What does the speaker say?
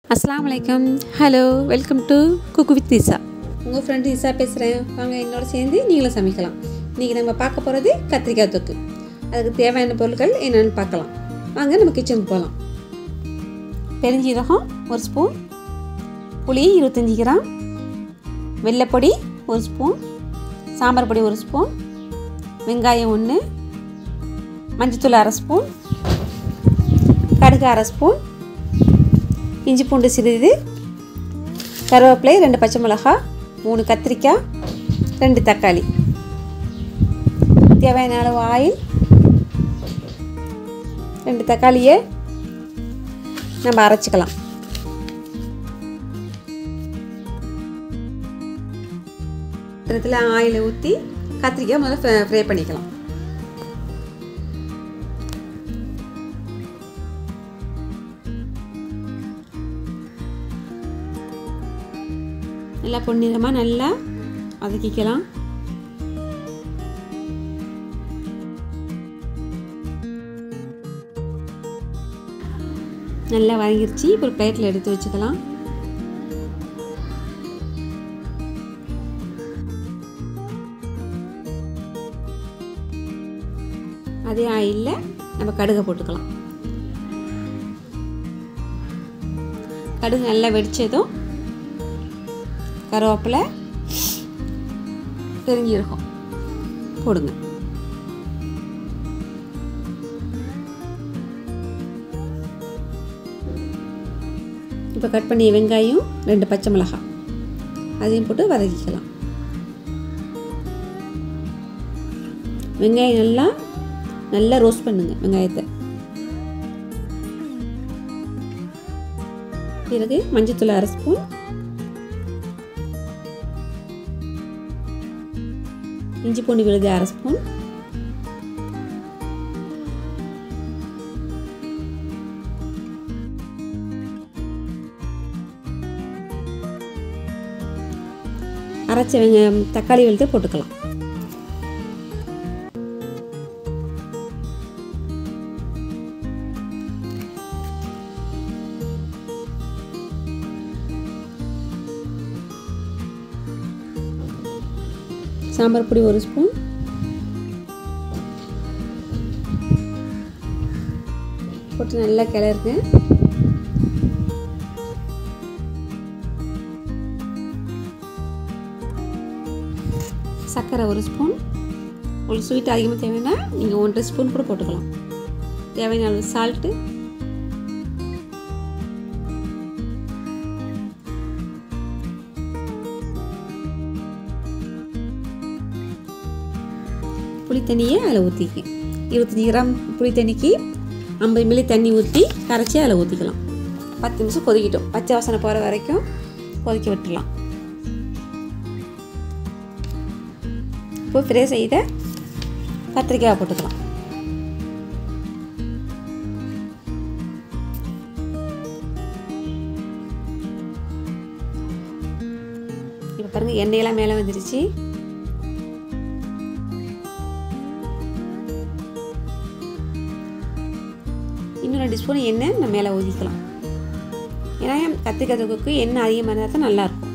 அஸ்ஸலாமு அலைக்கும் hello welcome to cook with Eesa உங்கள் ஃப்ரெண்ட் ஈசா பேசுகிறேன் வாங்க என்னோட சேர்ந்து நீங்களும் சமைக்கலாம் இன்றைக்கி நம்ம பார்க்க போகிறது கத்திரிக்காய் தொக்கு அதுக்கு தேவையான பொருட்கள் என்னென்னு பார்க்கலாம் வாங்க நம்ம கிச்சனுக்கு போகலாம் பெருஞ்சீரகம் ஒரு ஸ்பூன் புளி இருபத்தஞ்சி கிராம் வெள்ளைப்பொடி ஒரு ஸ்பூன் சாம்பார் பொடி ஒரு ஸ்பூன் வெங்காயம் ஒன்று மஞ்சத்தூள் அரை ஸ்பூன் கடுகு அரை ஸ்பூன் இஞ்சி பூண்டு சிறிது கருவேப்பிலை ரெண்டு பச்சை மிளகாய் மூணு கத்திரிக்காய் ரெண்டு தக்காளி தேவையான அளவு ஆயில் ரெண்டு தக்காளியை நம்ம அரைச்சிக்கலாம் இடத்துல ஆயிலை ஊற்றி கத்திரிக்காய் முதல்ல ஃப்ரை பண்ணிக்கலாம் நல்லா பொன்னிறமாக நல்லா வதக்கிக்கலாம் நல்லா வதங்கிருச்சு இப்போ ஒரு பிளேட்டில் எடுத்து வச்சுக்கலாம் அதே ஆயிலில் நம்ம கடுகை போட்டுக்கலாம் கடுகு நல்லா வெடித்ததும் கருவேப்பிலை பெருஞ்சீரகம் போடுங்க இப்போ கட் பண்ணிய வெங்காயம் ரெண்டு பச்சை மிளகாய் அதையும் போட்டு வதக்கிக்கலாம் வெங்காயம் நல்லா நல்லா ரோஸ்ட் பண்ணுங்க வெங்காயத்தை பிறகு மஞ்சத்தூள் அரை ஸ்பூன் இஞ்சி பூண்டு விழுது அரை ஸ்பூன் அரைச்ச வெங்காயம் தக்காளி விழுது போட்டுக்கலாம் சாம்பார் பொடி ஒரு ஸ்பூன் போட்டு நல்லா கிளறுங்க சர்க்கரை ஒரு ஸ்பூன் உங்களுக்கு ஸ்வீட் அதிகமாக தேவைன்னா நீங்கள் ஒன்றரை ஸ்பூன் கூட போட்டுக்கலாம் தேவையான அளவு சால்ட்டு புளி தண்ணியை அதில் ஊற்றிக்க இருபத்தஞ்சி கிராம் புளி தண்ணிக்கு ஐம்பது மில்லி தண்ணி ஊற்றி கரைச்சி அதில் ஊற்றிக்கலாம் பத்து நிமிஷம் கொதிக்கட்டும் பச்சை வாசனை போகிற வரைக்கும் கொதிக்க விட்டுடலாம் இப்போ ஃப்ரை செய்த கத்திரிக்காய் போட்டுக்கலாம் இப்போ பாருங்கள் எண்ணெயெல்லாம் மேலே வந்துருச்சு இன்னும் ரெண்டு ஸ்பூன் எண்ணெய் நம்ம மேலே ஊற்றிக்கலாம் ஏன்னா கத்திரிக்காய் தொக்குக்கு எண்ணெய் அதிகமாக இருந்தால் தான் நல்லாயிருக்கும்